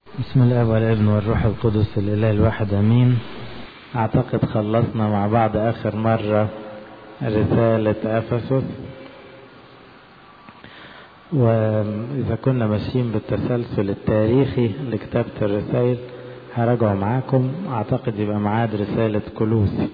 بسم الله والابن والروح القدس الإله الواحد أمين أعتقد خلصنا مع بعض آخر مرة رسالة أفسس وإذا كنا ماشيين بالتسلسل التاريخي لكتابة الرسائل هراجعه معاكم أعتقد يبقى معاد رسالة كلوسي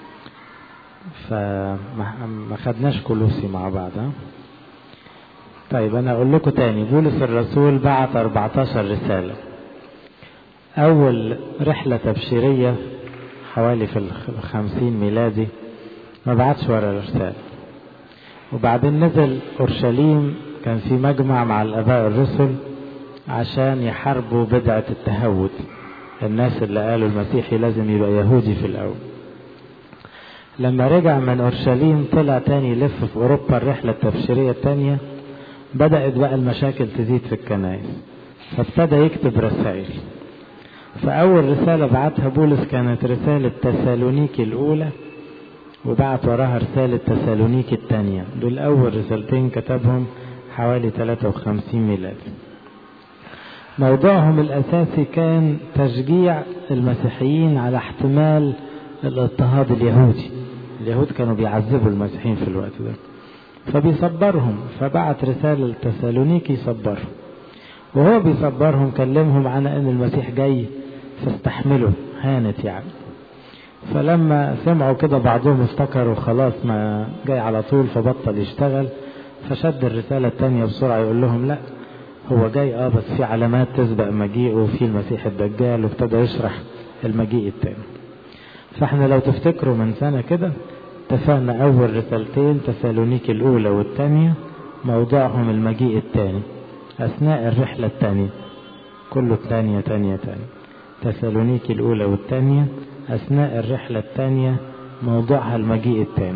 فما خدناش كلوسي مع بعض ها؟ طيب أنا أقول لكم تاني بولس الرسول بعت 14 رسالة أول رحلة تبشيرية حوالي في الخمسين ميلادي ما بعتش ورا الرسالة وبعدين نزل أورشليم كان في مجمع مع الآباء الرسل عشان يحاربوا بدعة التهود الناس اللي قالوا المسيحي لازم يبقى يهودي في الأول لما رجع من أورشليم طلع تاني يلف في أوروبا الرحلة التبشيرية التانية بدأت بقى المشاكل تزيد في الكنائس فابتدى يكتب رسائل فأول رسالة بعتها بولس كانت رسالة تسالونيكي الأولى وبعت وراها رسالة تسالونيكي الثانية دول أول رسالتين كتبهم حوالي 53 ميلاد موضوعهم الأساسي كان تشجيع المسيحيين على احتمال الاضطهاد اليهودي اليهود كانوا بيعذبوا المسيحيين في الوقت ده فبيصبرهم فبعت رسالة لتسالونيكي يصبرهم وهو بيصبرهم كلمهم عن ان المسيح جاي فاستحملوا هانت يعني فلما سمعوا كده بعضهم افتكروا خلاص ما جاي على طول فبطل يشتغل فشد الرسالة التانية بسرعة يقول لهم لا هو جاي اه بس في علامات تسبق مجيئه وفي المسيح الدجال وابتدى يشرح المجيء التاني فاحنا لو تفتكروا من سنة كده اتفقنا أول رسالتين تسالونيك الأولى والثانية موضوعهم المجيء الثاني أثناء الرحلة الثانية كله ثانية ثانية ثانية تسالونيك الأولى والثانية أثناء الرحلة الثانية موضوعها المجيء الثاني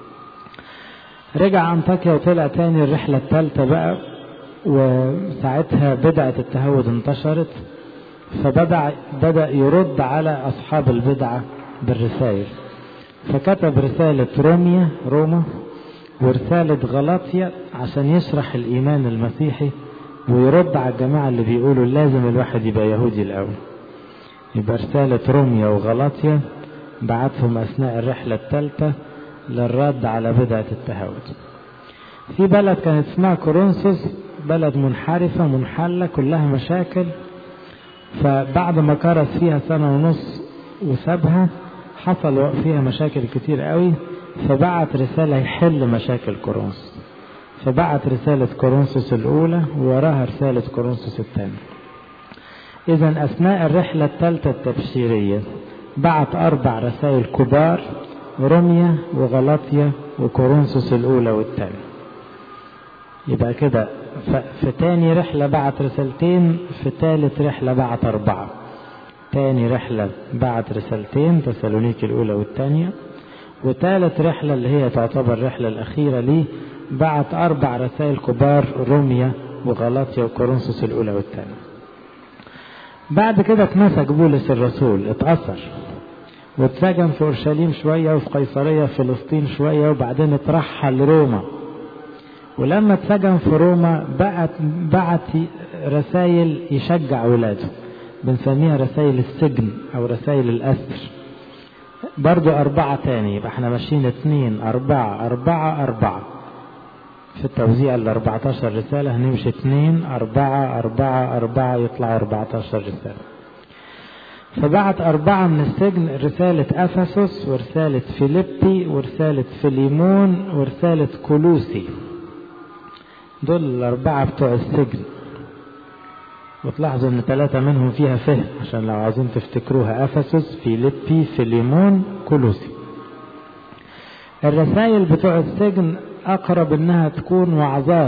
رجع أنطاكيا وطلع تاني الرحلة الثالثة بقى وساعتها بدعة التهود انتشرت فبدأ بدأ يرد على أصحاب البدعة بالرسائل فكتب رسالة روميا روما ورسالة غلاطيا عشان يشرح الإيمان المسيحي ويرد على الجماعة اللي بيقولوا لازم الواحد يبقى يهودي الأول يبقى رسالة روميا وغلاطيا بعتهم أثناء الرحلة الثالثة للرد على بدعة التهود في بلد كانت اسمها كورنثوس بلد منحرفة منحلة كلها مشاكل فبعد ما كرس فيها سنة ونص وسابها حصل فيها مشاكل كتير قوي فبعت رسالة يحل مشاكل كورنثوس فبعت رسالة كورنثوس الأولى ووراها رسالة كورنثوس الثانية إذا أثناء الرحلة الثالثة التبشيرية بعت أربع رسائل كبار روميا وغلاطيا وكورنثوس الأولى والثانية يبقى كده في تاني رحلة بعت رسالتين في تالت رحلة بعت أربعة تاني رحلة بعت رسالتين تسالونيك الأولى والثانية وتالت رحلة اللي هي تعتبر الرحلة الأخيرة ليه بعت أربع رسائل كبار روميا وغلاطيا وكورنثوس الأولى والثانية بعد كده اتمسك بولس الرسول اتأثر واتسجن في أورشليم شوية وفي قيصرية فلسطين شوية وبعدين اترحل روما ولما اتسجن في روما بعت بعت رسائل يشجع ولاده بنسميها رسائل السجن أو رسائل الأسر برضو أربعة تاني يبقى احنا ماشيين اتنين أربعة أربعة أربعة في التوزيع ال 14 رسالة هنمشي اتنين أربعة أربعة أربعة يطلع 14 رسالة فبعت أربعة من السجن رسالة أفسس ورسالة فيليبي ورسالة فيليمون ورسالة كولوسي دول الأربعة بتوع السجن وتلاحظوا ان ثلاثة منهم فيها فهم عشان لو عايزين تفتكروها افسس فيليبي فيليمون كولوسي الرسائل بتوع السجن اقرب انها تكون وعظات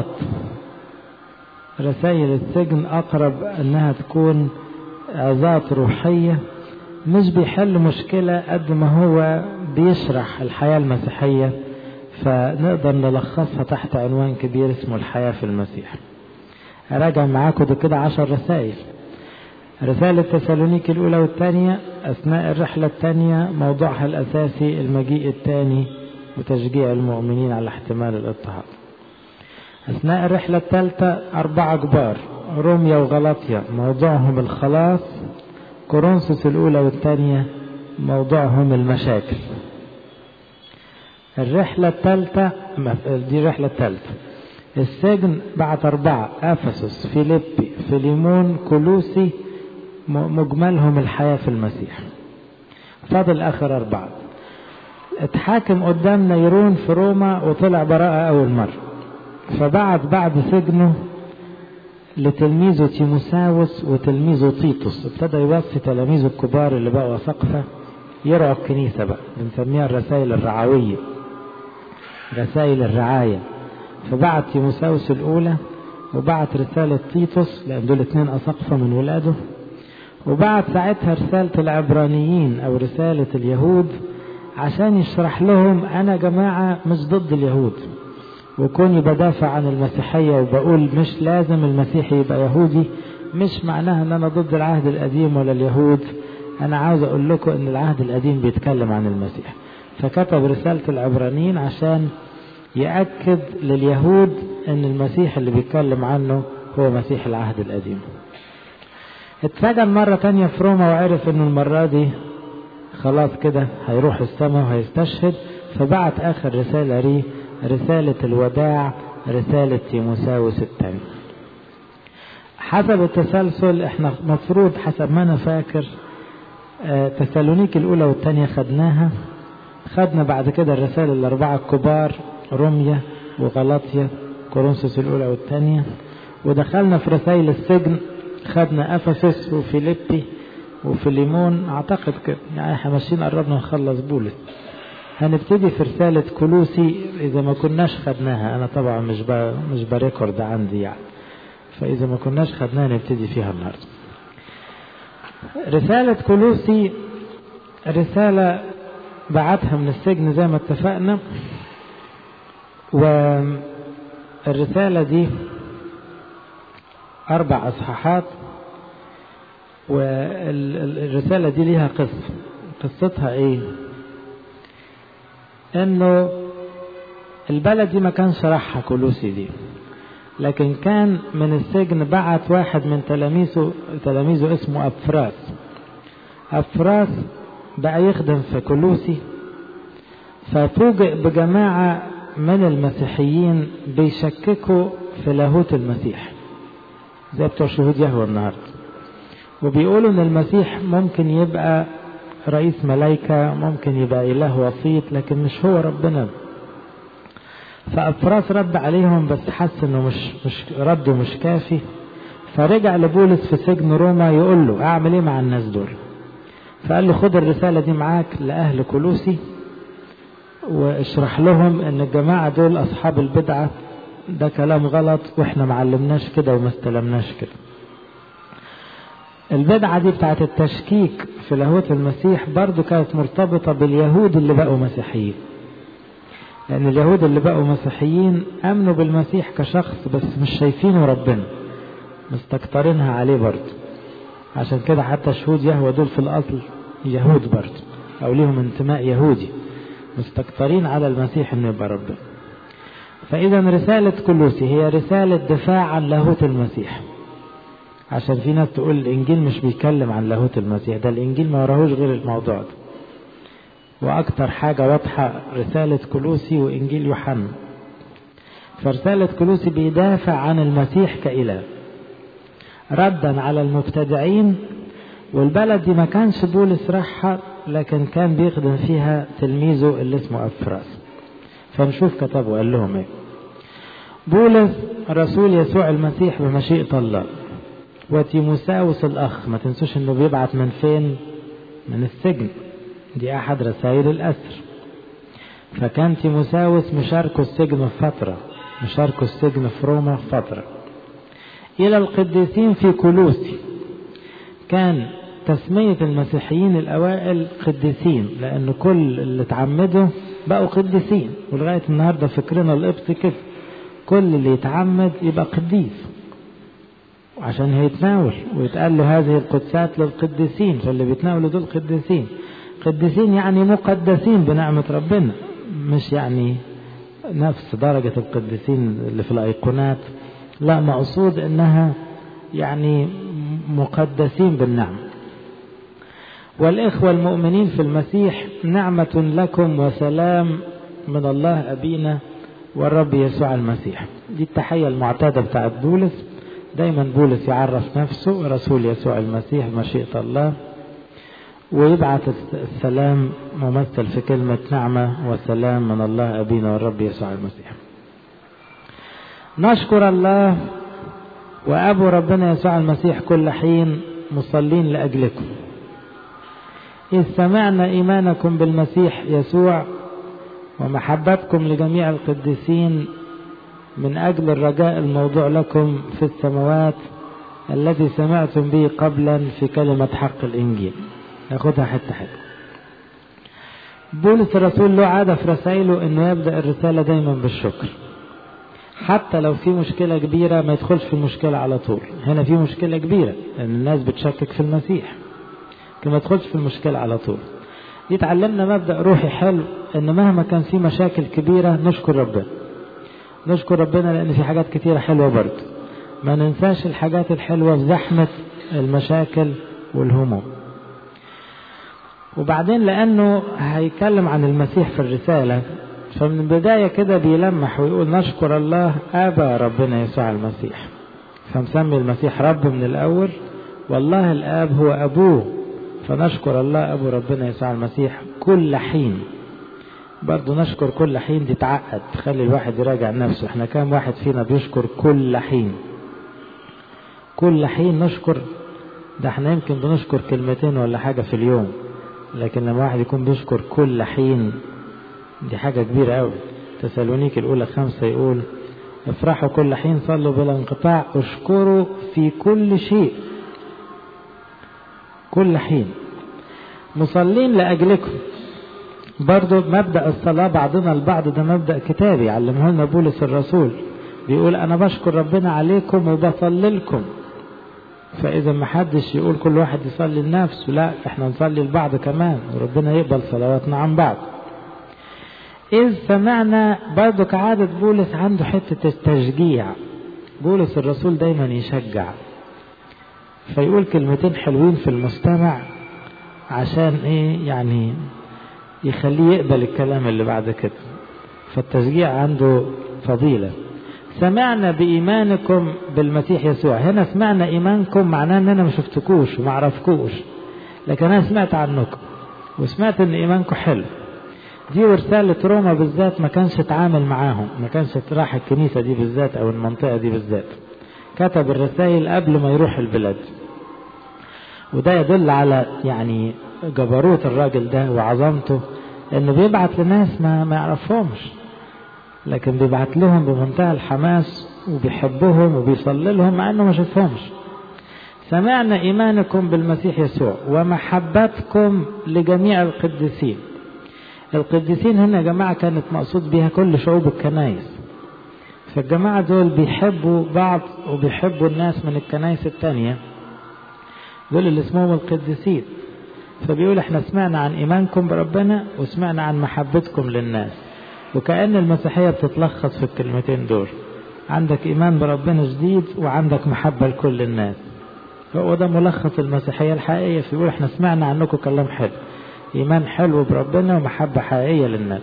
رسائل السجن اقرب انها تكون عظات روحية مش بيحل مشكلة قد ما هو بيشرح الحياة المسيحية فنقدر نلخصها تحت عنوان كبير اسمه الحياة في المسيح أراجع معاكم ده كده عشر رسائل رسالة تسالونيك الأولى والثانية أثناء الرحلة الثانية موضوعها الأساسي المجيء الثاني وتشجيع المؤمنين على احتمال الاضطهاد أثناء الرحلة الثالثة أربعة كبار روميا وغلطيا موضوعهم الخلاص كورنثوس الأولى والثانية موضوعهم المشاكل الرحلة الثالثة دي الرحلة الثالثة السجن بعت أربعة أفسس فيليبي فيليمون كولوسي مجملهم الحياة في المسيح فاضل آخر أربعة اتحاكم قدام نيرون في روما وطلع براءة أول مرة فبعت بعد سجنه لتلميذه تيموساوس وتلميذه تيتوس ابتدى يوصي تلاميذه الكبار اللي بقوا سقفة يرعوا الكنيسة بقى بنسميها الرسائل الرعوية رسائل الرعاية فبعت تيموساوس الأولى وبعت رسالة تيتوس لأن دول اتنين أسقفة من ولاده وبعت ساعتها رسالة العبرانيين أو رسالة اليهود عشان يشرح لهم أنا جماعة مش ضد اليهود وكوني بدافع عن المسيحية وبقول مش لازم المسيح يبقى يهودي مش معناها ان انا ضد العهد القديم ولا اليهود انا عاوز اقول لكم ان العهد القديم بيتكلم عن المسيح فكتب رسالة العبرانيين عشان يأكد لليهود ان المسيح اللي بيتكلم عنه هو مسيح العهد القديم اتسجن مرة تانية في روما وعرف انه المرة دي خلاص كده هيروح السماء وهيستشهد فبعت اخر رسالة ليه رسالة الوداع رسالة تيموساوس الثاني حسب التسلسل احنا مفروض حسب ما انا فاكر اه تسالونيك الاولى والثانية خدناها خدنا بعد كده الرسائل الاربعة الكبار روميا وغلاطيا كورنثوس الاولى والثانية ودخلنا في رسائل السجن خدنا افسس وفيليبي وفيليمون اعتقد كده يعني احنا ماشيين قربنا نخلص بولس هنبتدي في رسالة كلوسي إذا ما كناش خدناها أنا طبعا مش ب... مش بريكورد عندي يعني فإذا ما كناش خدناها نبتدي فيها النهاردة رسالة كلوسي رسالة بعتها من السجن زي ما اتفقنا والرسالة دي أربع أصحاحات والرسالة دي ليها قصة قصتها إيه؟ انه البلد دي ما كانش راحها كلوسي دي لكن كان من السجن بعت واحد من تلاميذه تلاميذه اسمه افراس افراس بقى يخدم في كلوسي ففوجئ بجماعة من المسيحيين بيشككوا في لاهوت المسيح زي بتوع شهود يهوى النهارده وبيقولوا ان المسيح ممكن يبقى رئيس ملايكة ممكن يبقى إله وسيط لكن مش هو ربنا فأفراس رد عليهم بس حس انه مش مش رده مش كافي فرجع لبولس في سجن روما يقول له اعمل ايه مع الناس دول فقال له خد الرسالة دي معاك لأهل كلوسي واشرح لهم ان الجماعة دول اصحاب البدعة ده كلام غلط واحنا معلمناش كده وما استلمناش كده البدعة دي بتاعت التشكيك في لاهوت المسيح برضو كانت مرتبطة باليهود اللي بقوا مسيحيين لأن اليهود اللي بقوا مسيحيين آمنوا بالمسيح كشخص بس مش شايفينه ربنا مستكترينها عليه برضو عشان كده حتى شهود يهوى دول في الأصل يهود برضو أو ليهم انتماء يهودي مستكترين على المسيح إنه يبقى ربنا فإذا رسالة كلوسي هي رسالة دفاع عن لاهوت المسيح عشان في ناس تقول الانجيل مش بيتكلم عن لاهوت المسيح ده الانجيل ما وراهوش غير الموضوع ده واكتر حاجه واضحه رساله كلوسي وانجيل يوحنا فرساله كلوسي بيدافع عن المسيح كاله ردا على المبتدعين والبلد دي ما كانش بولس راحها لكن كان بيخدم فيها تلميذه اللي اسمه افراس فنشوف كتبه قال لهم ايه بولس رسول يسوع المسيح بمشيئه الله وتيموساوس الأخ ما تنسوش أنه بيبعت من فين من السجن دي أحد رسائل الأسر فكان تيموساوس مشاركه السجن في فترة مشاركه السجن في روما في فترة إلى القديسين في كلوسي كان تسمية المسيحيين الأوائل قديسين لأن كل اللي اتعمدوا بقوا قديسين ولغاية النهاردة فكرنا القبطي كده كل اللي يتعمد يبقى قديس عشان هيتناول ويتقال له هذه القدسات للقديسين فاللي بيتناولوا دول قديسين قديسين يعني مقدسين بنعمة ربنا مش يعني نفس درجة القديسين اللي في الأيقونات لا مقصود إنها يعني مقدسين بالنعم والإخوة المؤمنين في المسيح نعمة لكم وسلام من الله أبينا والرب يسوع المسيح دي التحية المعتادة بتاعت بولس دايما بولس يعرف نفسه رسول يسوع المسيح مشيئة الله ويبعث السلام ممثل في كلمة نعمة وسلام من الله أبينا والرب يسوع المسيح نشكر الله وأبو ربنا يسوع المسيح كل حين مصلين لأجلكم إذ سمعنا إيمانكم بالمسيح يسوع ومحبتكم لجميع القديسين من أجل الرجاء الموضوع لكم في السماوات الذي سمعتم به قبلا في كلمة حق الإنجيل ناخدها حتة حتة بولس الرسول له عادة في رسائله انه يبدأ الرسالة دايما بالشكر حتى لو في مشكلة كبيرة ما يدخلش في المشكلة على طول هنا في مشكلة كبيرة لأن الناس بتشكك في المسيح لكن ما يدخلش في المشكلة على طول دي تعلمنا مبدأ روحي حلو ان مهما كان في مشاكل كبيرة نشكر ربنا نشكر ربنا لأن في حاجات كتيرة حلوة برضه ما ننساش الحاجات الحلوة في زحمة المشاكل والهموم وبعدين لأنه هيتكلم عن المسيح في الرسالة فمن البداية كده بيلمح ويقول نشكر الله أبا ربنا يسوع المسيح فمسمي المسيح رب من الأول والله الآب هو أبوه فنشكر الله أبو ربنا يسوع المسيح كل حين برضه نشكر كل حين دي تعقد تخلي الواحد يراجع نفسه احنا كام واحد فينا بيشكر كل حين كل حين نشكر ده احنا يمكن بنشكر كلمتين ولا حاجة في اليوم لكن لما واحد يكون بيشكر كل حين دي حاجة كبيرة قوي تسالونيك الأولى خمسة يقول افرحوا كل حين صلوا بلا انقطاع اشكروا في كل شيء كل حين مصلين لأجلكم برضو مبدأ الصلاة بعضنا البعض ده مبدأ كتابي علمه لنا بولس الرسول بيقول أنا بشكر ربنا عليكم وبصلي لكم فإذا ما حدش يقول كل واحد يصلي لنفسه لا احنا نصلي لبعض كمان وربنا يقبل صلواتنا عن بعض إذ سمعنا برضو كعادة بولس عنده حتة التشجيع بولس الرسول دايما يشجع فيقول كلمتين حلوين في المستمع عشان ايه يعني يخليه يقبل الكلام اللي بعد كده فالتشجيع عنده فضيلة سمعنا بإيمانكم بالمسيح يسوع هنا سمعنا إيمانكم معناه أن أنا ما شفتكوش وما عرفكوش لكن أنا سمعت عنكم وسمعت أن إيمانكم حلو دي ورسالة روما بالذات ما كانش اتعامل معاهم ما كانش راح الكنيسة دي بالذات أو المنطقة دي بالذات كتب الرسائل قبل ما يروح البلاد وده يدل على يعني جبروت الراجل ده وعظمته انه بيبعت لناس ما ما يعرفهمش لكن بيبعت لهم بمنتهى الحماس وبيحبهم وبيصلي لهم مع انه ما شافهمش سمعنا ايمانكم بالمسيح يسوع ومحبتكم لجميع القديسين القديسين هنا يا جماعه كانت مقصود بها كل شعوب الكنائس فالجماعه دول بيحبوا بعض وبيحبوا الناس من الكنائس التانيه دول اللي اسمهم القديسين فبيقول احنا سمعنا عن ايمانكم بربنا وسمعنا عن محبتكم للناس وكأن المسيحية بتتلخص في الكلمتين دول عندك ايمان بربنا جديد وعندك محبة لكل الناس هو ده ملخص المسيحية الحقيقية فيقول احنا سمعنا عنكم كلام حلو ايمان حلو بربنا ومحبة حقيقية للناس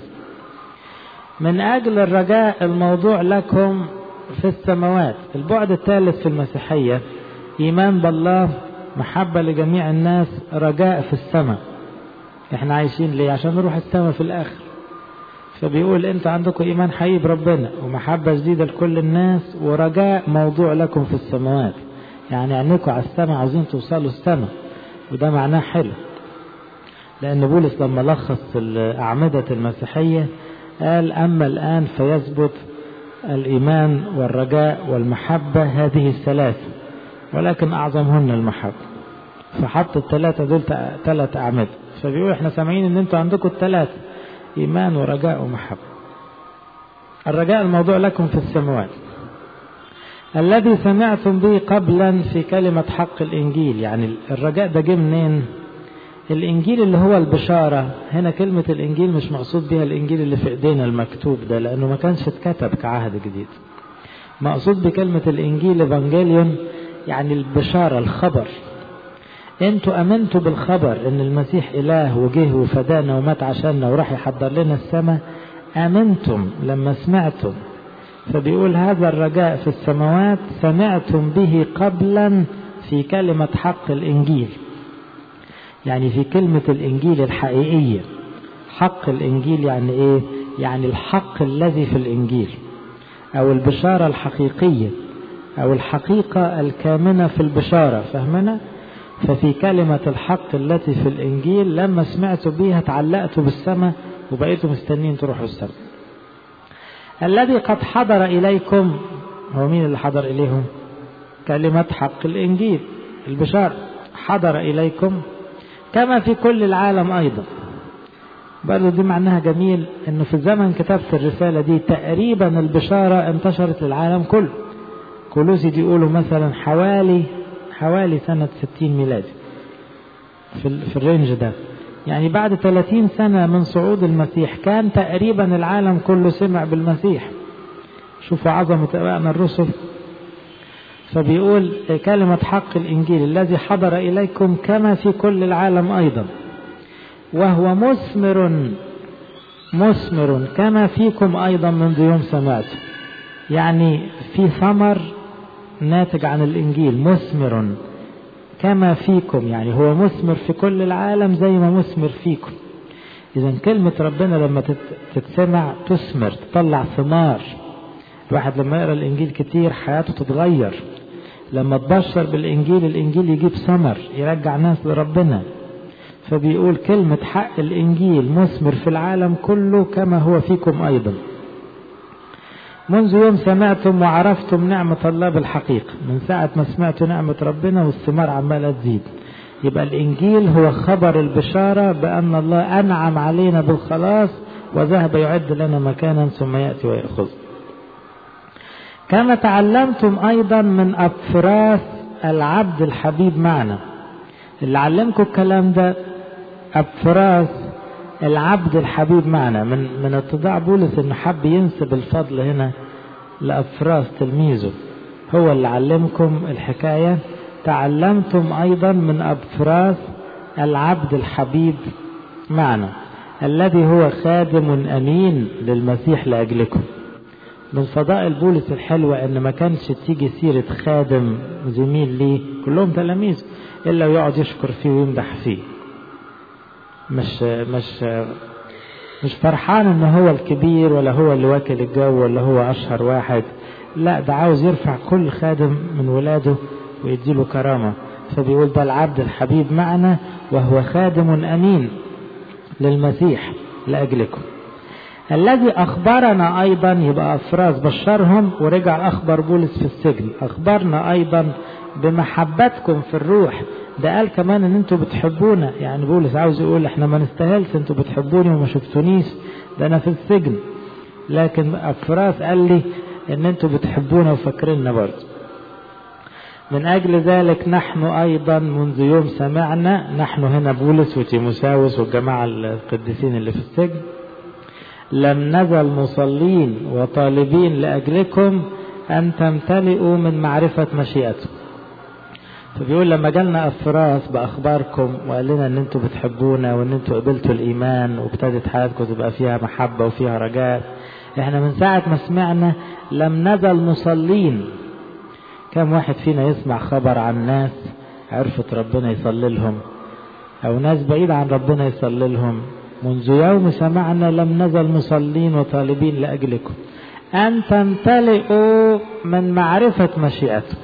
من اجل الرجاء الموضوع لكم في السماوات البعد الثالث في المسيحية ايمان بالله محبة لجميع الناس رجاء في السماء احنا عايشين ليه عشان نروح السماء في الاخر فبيقول انت عندكم ايمان حقيقي بربنا ومحبة جديدة لكل الناس ورجاء موضوع لكم في السماوات يعني عينيكم على السماء عاوزين توصلوا السماء وده معناه حلو لان بولس لما لخص اعمدة المسيحية قال اما الان فيثبت الايمان والرجاء والمحبة هذه الثلاث ولكن أعظمهن المحبة فحط الثلاثة دول ثلاث أعمدة فبيقول احنا سامعين ان انتوا عندكم الثلاثة إيمان ورجاء ومحبة الرجاء الموضوع لكم في السماوات الذي سمعتم به قبلا في كلمة حق الإنجيل يعني الرجاء ده جه منين الإنجيل اللي هو البشارة هنا كلمة الإنجيل مش مقصود بها الإنجيل اللي في إيدينا المكتوب ده لأنه ما كانش اتكتب كعهد جديد مقصود بكلمة الإنجيل إيفانجيليون يعني البشارة الخبر انتوا امنتوا بالخبر ان المسيح اله وجه وفدانا ومات عشاننا وراح يحضر لنا السماء امنتم لما سمعتم فبيقول هذا الرجاء في السماوات سمعتم به قبلا في كلمة حق الانجيل يعني في كلمة الانجيل الحقيقية حق الانجيل يعني ايه يعني الحق الذي في الانجيل او البشارة الحقيقية او الحقيقة الكامنة في البشارة فهمنا ففي كلمة الحق التي في الانجيل لما سمعتوا بيها تعلقتوا بالسماء وبقيتوا مستنين تروحوا السماء الذي قد حضر اليكم هو مين اللي حضر اليهم كلمة حق الانجيل البشارة حضر اليكم كما في كل العالم ايضا برضه دي معناها جميل انه في زمن كتابة الرسالة دي تقريبا البشارة انتشرت للعالم كله كولوسي دي يقولوا مثلا حوالي حوالي سنة 60 ميلادي في, في الرينج ده يعني بعد 30 سنة من صعود المسيح كان تقريبا العالم كله سمع بالمسيح شوفوا عظمة أبائنا الرسل فبيقول كلمة حق الإنجيل الذي حضر إليكم كما في كل العالم أيضا وهو مثمر مثمر كما فيكم أيضا منذ يوم سمعته يعني في ثمر ناتج عن الإنجيل مثمر كما فيكم يعني هو مثمر في كل العالم زي ما مثمر فيكم إذا كلمة ربنا لما تتسمع تثمر تطلع ثمار الواحد لما يقرأ الإنجيل كتير حياته تتغير لما تبشر بالإنجيل الإنجيل يجيب ثمر يرجع ناس لربنا فبيقول كلمة حق الإنجيل مثمر في العالم كله كما هو فيكم أيضا منذ يوم سمعتم وعرفتم نعمة الله بالحقيقة من ساعة ما سمعتوا نعمة ربنا والثمار عمالة تزيد يبقى الإنجيل هو خبر البشارة بأن الله أنعم علينا بالخلاص وذهب يعد لنا مكانا ثم يأتي ويأخذ كما تعلمتم أيضا من أبفراس العبد الحبيب معنا اللي علمكم الكلام ده أبفراس العبد الحبيب معنا من من اتضاع بولس انه حب ينسب الفضل هنا لأفراس تلميذه هو اللي علمكم الحكاية تعلمتم أيضا من أبفراس العبد الحبيب معنا الذي هو خادم أمين للمسيح لأجلكم من فضائل بولس الحلوة ان ما كانش تيجي سيرة خادم زميل ليه كلهم تلاميذ الا ويقعد يشكر فيه ويمدح فيه مش مش مش فرحان ان هو الكبير ولا هو اللي واكل الجو ولا هو اشهر واحد لا ده عاوز يرفع كل خادم من ولاده ويديله كرامة فبيقول ده العبد الحبيب معنا وهو خادم امين للمسيح لاجلكم الذي اخبرنا ايضا يبقى افراز بشرهم ورجع اخبر بولس في السجن اخبرنا ايضا بمحبتكم في الروح ده قال كمان ان انتوا بتحبونا يعني بولس عاوز يقول احنا ما نستاهلش انتوا بتحبوني وما شفتونيش ده انا في السجن لكن افراس قال لي ان انتوا بتحبونا وفاكريننا برضه من اجل ذلك نحن ايضا منذ يوم سمعنا نحن هنا بولس وتيموساوس والجماعه القديسين اللي في السجن لم نزل مصلين وطالبين لاجلكم ان تمتلئوا من معرفه مشيئته فبيقول لما جالنا افراس باخباركم وقال لنا ان انتوا بتحبونا وان انتوا قبلتوا الايمان وابتدت حياتكم تبقى فيها محبه وفيها رجاء احنا من ساعه ما سمعنا لم نزل مصلين كم واحد فينا يسمع خبر عن ناس عرفت ربنا يصلي لهم او ناس بعيد عن ربنا يصلي لهم منذ يوم سمعنا لم نزل مصلين وطالبين لاجلكم ان تمتلئوا من معرفه مشيئته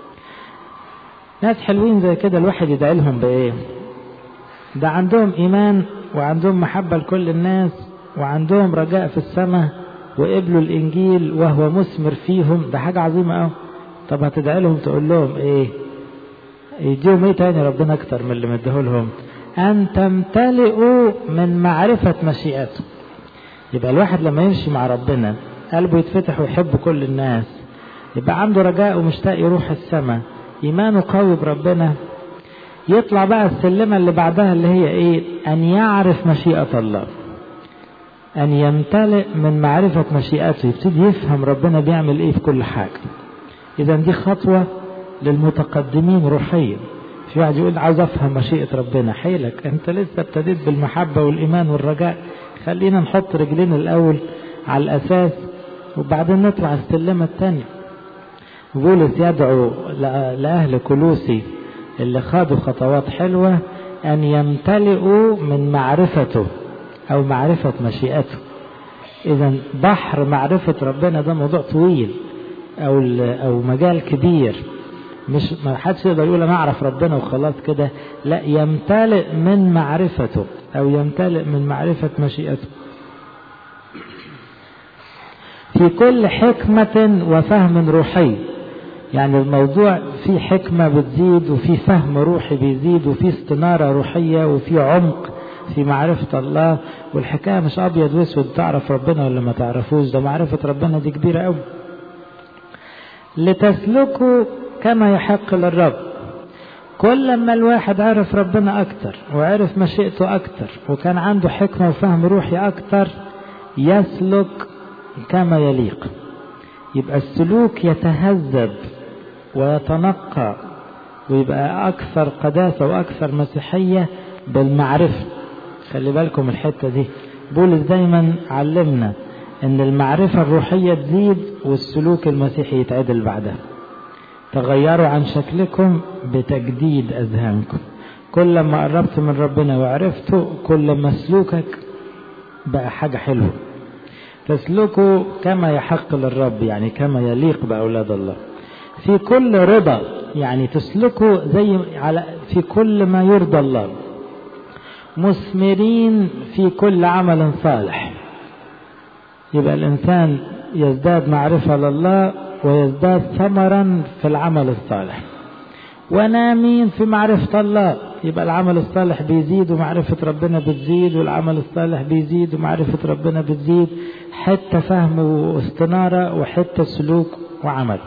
ناس حلوين زي كده الواحد يدعي لهم بايه ده عندهم ايمان وعندهم محبة لكل الناس وعندهم رجاء في السماء وقبلوا الانجيل وهو مثمر فيهم ده حاجة عظيمة قوي طب هتدعي لهم تقول لهم ايه يديهم ايه تاني ربنا اكتر من اللي مديه لهم ان تمتلئوا من معرفة مشيئته يبقى الواحد لما يمشي مع ربنا قلبه يتفتح ويحب كل الناس يبقى عنده رجاء ومشتاق يروح السماء ايمانه قوي بربنا يطلع بقى السلمة اللي بعدها اللي هي ايه ان يعرف مشيئة الله ان يمتلئ من معرفة مشيئته يبتدي يفهم ربنا بيعمل ايه في كل حاجة اذا دي خطوة للمتقدمين روحيا في واحد يقول عاوز افهم مشيئة ربنا حيلك انت لسه ابتديت بالمحبة والايمان والرجاء خلينا نحط رجلينا الاول على الاساس وبعدين نطلع السلمة التانية بولس يدعو لأهل كلوسي اللي خدوا خطوات حلوة أن يمتلئوا من معرفته أو معرفة مشيئته إذا بحر معرفة ربنا ده موضوع طويل أو أو مجال كبير مش ما حدش يقدر يقول انا اعرف ربنا وخلاص كده لا يمتلئ من معرفته او يمتلئ من معرفة مشيئته في كل حكمة وفهم روحي يعني الموضوع فيه حكمة بتزيد وفي فهم روحي بيزيد وفي استنارة روحية وفي عمق في معرفة الله والحكاية مش أبيض وأسود تعرف ربنا ولا ما تعرفوش ده معرفة ربنا دي كبيرة أوي لتسلكوا كما يحق للرب كل ما الواحد عرف ربنا أكتر وعرف مشيئته أكتر وكان عنده حكمة وفهم روحي أكتر يسلك كما يليق يبقى السلوك يتهذب ويتنقى ويبقى أكثر قداسة وأكثر مسيحية بالمعرفة خلي بالكم الحتة دي بولس دايما علمنا ان المعرفة الروحية تزيد والسلوك المسيحي يتعدل بعدها تغيروا عن شكلكم بتجديد أذهانكم كل ما قربت من ربنا وعرفته كل ما سلوكك بقى حاجة حلوة تسلكوا كما يحق للرب يعني كما يليق بأولاد الله في كل رضا يعني تسلكوا زي على في كل ما يرضى الله مثمرين في كل عمل صالح يبقى الإنسان يزداد معرفة لله ويزداد ثمرا في العمل الصالح ونامين في معرفة الله يبقى العمل الصالح بيزيد ومعرفة ربنا بتزيد والعمل الصالح بيزيد ومعرفة ربنا بتزيد حتى فهم واستنارة وحتى سلوك وعمل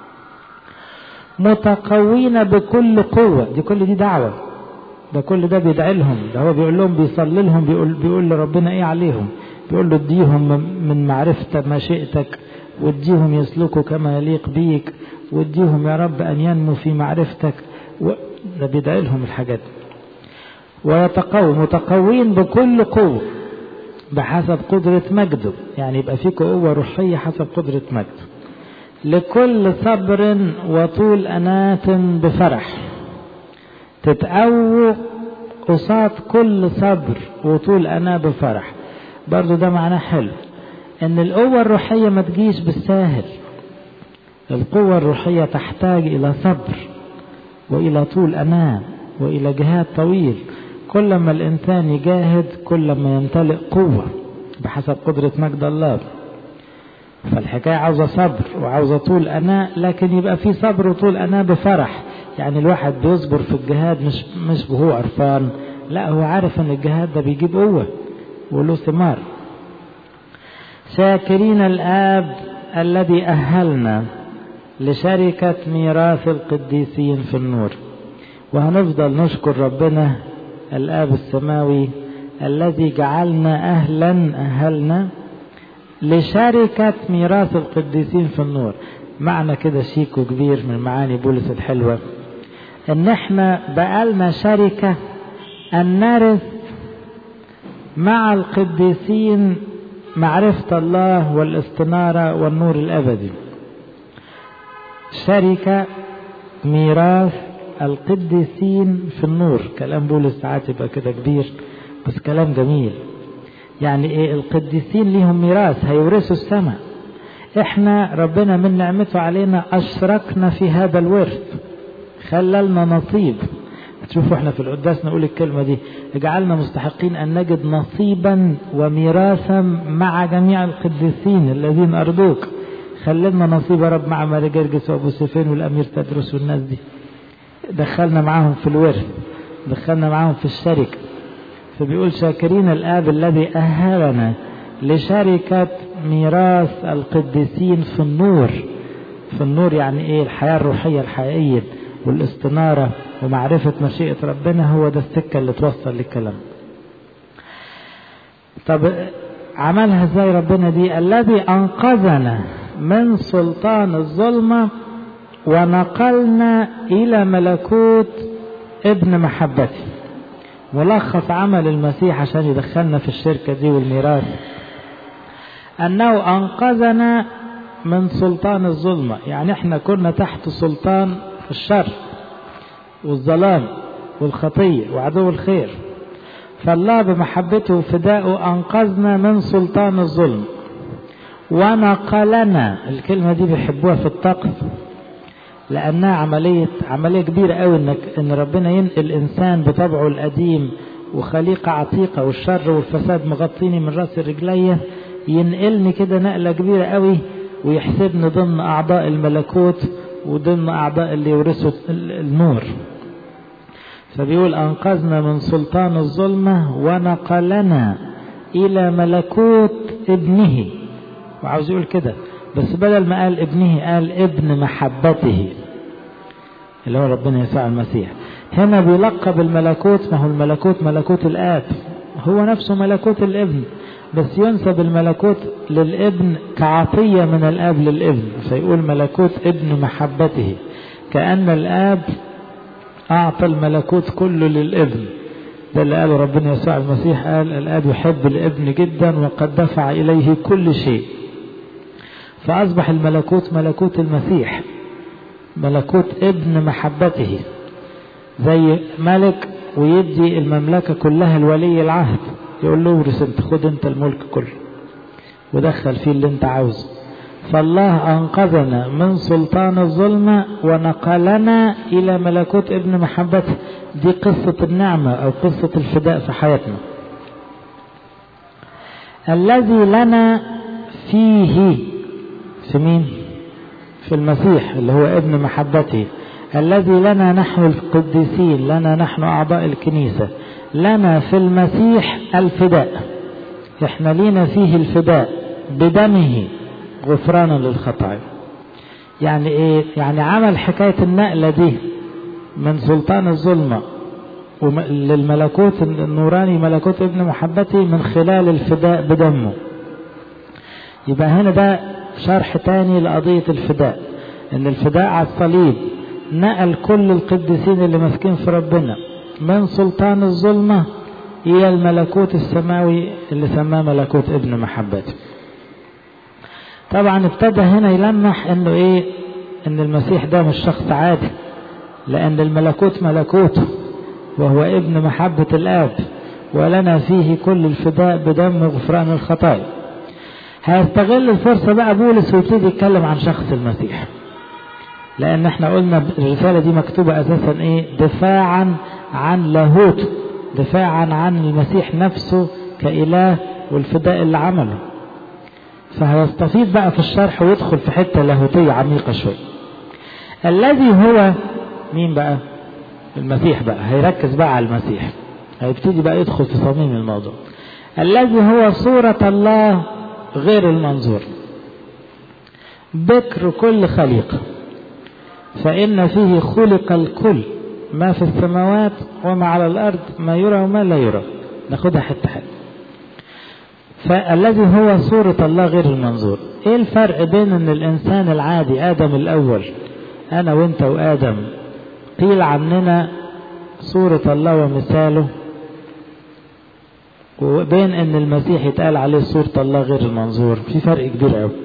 متقوين بكل قوة دي كل دي دعوة ده كل ده بيدعي لهم ده هو بيقول لهم بيصلي لهم بيقول, بيقول لربنا ايه عليهم بيقول له اديهم من معرفة مشيئتك واديهم يسلكوا كما يليق بيك واديهم يا رب ان ينمو في معرفتك و... ده بيدعي لهم الحاجات ويتقوى متقوين بكل قوة بحسب قدرة مجده يعني يبقى فيك قوة روحية حسب قدرة مجده لكل صبر وطول أنات بفرح تتقووا قصاد كل صبر وطول أنا بفرح برضو ده معناه حلو ان القوة الروحية ما تجيش بالساهل القوة الروحية تحتاج الى صبر والى طول امان والى جهاد طويل كل ما الانسان يجاهد كل ما يمتلئ قوة بحسب قدرة مجد الله فالحكاية عاوزة صبر وعاوزة طول أناء لكن يبقى في صبر وطول أناء بفرح يعني الواحد بيصبر في الجهاد مش مش وهو قرفان لا هو عارف ان الجهاد ده بيجيب قوة وله ثمار شاكرين الآب الذي أهلنا لشركة ميراث القديسين في النور وهنفضل نشكر ربنا الآب السماوي الذي جعلنا أهلا أهلنا لشركة ميراث القديسين في النور معنى كده شيك وكبير من معاني بولس الحلوة ان احنا بقالنا شركة ان نرث مع القديسين معرفة الله والاستنارة والنور الأبدي شركة ميراث القديسين في النور كلام بولس ساعات يبقى كده كبير بس كلام جميل يعني ايه القديسين ليهم ميراث هيورثوا السماء احنا ربنا من نعمته علينا اشركنا في هذا الورث خللنا نصيب تشوفوا احنا في القداس نقول الكلمة دي اجعلنا مستحقين ان نجد نصيبا وميراثا مع جميع القديسين الذين ارضوك خللنا نصيب يا رب مع ماري جرجس وابو سيفين والامير تدرس والناس دي دخلنا معاهم في الورث دخلنا معاهم في الشركة فبيقول شاكرين الاب الذي اهلنا لشركة ميراث القديسين في النور في النور يعني ايه الحياة الروحية الحقيقية والاستنارة ومعرفة مشيئة ربنا هو ده السكة اللي توصل للكلام طب عملها ازاي ربنا دي الذي انقذنا من سلطان الظلمة ونقلنا إلى ملكوت ابن محبتي ملخص عمل المسيح عشان يدخلنا في الشركة دي والميراث أنه أنقذنا من سلطان الظلمة يعني احنا كنا تحت سلطان الشر والظلام والخطية وعدو الخير فالله بمحبته وفدائه أنقذنا من سلطان الظلم ونقلنا الكلمة دي بيحبوها في الطقس لأنها عملية عملية كبيرة قوي إنك إن ربنا ينقل إنسان بطبعه القديم وخليقة عتيقة والشر والفساد مغطيني من رأس رجليا ينقلني كده نقلة كبيرة قوي ويحسبني ضمن أعضاء الملكوت وضمن أعضاء اللي يورثوا النور فبيقول أنقذنا من سلطان الظلمة ونقلنا إلى ملكوت ابنه وعاوز يقول كده بس بدل ما قال ابنه قال ابن محبته اللي هو ربنا يسوع المسيح هنا بيلقب الملكوت ما هو الملكوت ملكوت الآب هو نفسه ملكوت الابن بس ينسب الملكوت للابن كعطية من الآب للابن فيقول ملكوت ابن محبته كأن الآب أعطى الملكوت كله للابن ده اللي قاله ربنا يسوع المسيح قال الآب يحب الابن جدا وقد دفع إليه كل شيء فأصبح الملكوت ملكوت المسيح ملكوت ابن محبته زي ملك ويدي المملكة كلها لولي العهد يقول له ورث انت خد انت الملك كله ودخل فيه اللي انت عاوزه فالله أنقذنا من سلطان الظلمة ونقلنا إلى ملكوت ابن محبته دي قصة النعمة أو قصة الفداء في حياتنا الذي لنا فيه في مين في المسيح اللي هو ابن محبته الذي لنا نحن القديسين لنا نحن أعضاء الكنيسة لنا في المسيح الفداء احنا لينا فيه الفداء بدمه غفرانا للخطايا يعني ايه يعني عمل حكاية النقلة دي من سلطان الظلمة للملكوت النوراني ملكوت ابن محبته من خلال الفداء بدمه يبقى هنا ده شرح تاني لقضية الفداء ان الفداء على الصليب نقل كل القديسين اللي ماسكين في ربنا من سلطان الظلمة إلى الملكوت السماوي اللي سماه ملكوت ابن محبته طبعا ابتدى هنا يلمح انه ايه ان المسيح ده مش شخص عادي لان الملكوت ملكوته وهو ابن محبة الاب ولنا فيه كل الفداء بدم غفران الخطايا هيستغل الفرصة بقى بولس ويبتدي يتكلم عن شخص المسيح لان احنا قلنا الرسالة دي مكتوبة اساسا ايه دفاعا عن لاهوت دفاعا عن المسيح نفسه كإله والفداء اللي عمله فهيستفيد بقى في الشرح ويدخل في حتة لاهوتية عميقة شوية الذي هو مين بقى المسيح بقى هيركز بقى على المسيح هيبتدي بقى يدخل في صميم الموضوع الذي هو صورة الله غير المنظور بكر كل خليقة فإن فيه خلق الكل ما في السماوات وما على الأرض ما يرى وما لا يرى ناخدها حتة حتة فالذي هو صورة الله غير المنظور ايه الفرق بين ان الانسان العادي ادم الاول انا وانت وادم قيل عننا صورة الله ومثاله وبين ان المسيح يتقال عليه صورة الله غير المنظور في فرق كبير قوي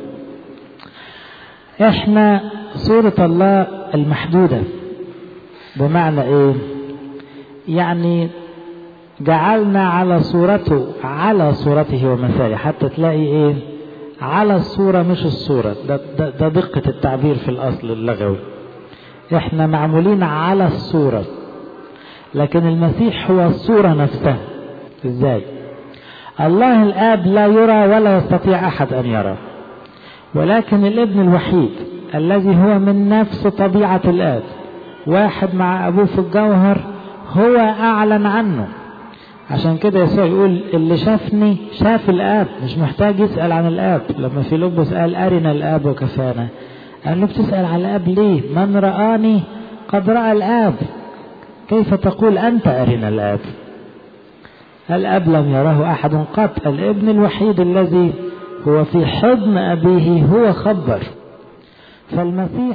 احنا صورة الله المحدودة بمعنى ايه يعني جعلنا على صورته على صورته ومثاله حتى تلاقي ايه على الصورة مش الصورة ده, ده, ده دقة التعبير في الأصل اللغوي احنا معمولين على الصورة لكن المسيح هو الصورة نفسها ازاي الله الآب لا يرى ولا يستطيع أحد أن يرى ولكن الابن الوحيد الذي هو من نفس طبيعة الآب واحد مع أبوه في الجوهر هو أعلن عنه عشان كده يسوع يقول اللي شافني شاف الآب مش محتاج يسأل عن الآب لما فيلبس قال أرنا الآب وكفانا قال له بتسأل على الآب ليه من رآني قد رأى الآب كيف تقول أنت أرنا الآب الأب لم يره أحد قط الابن الوحيد الذي هو في حضن أبيه هو خبر فالمسيح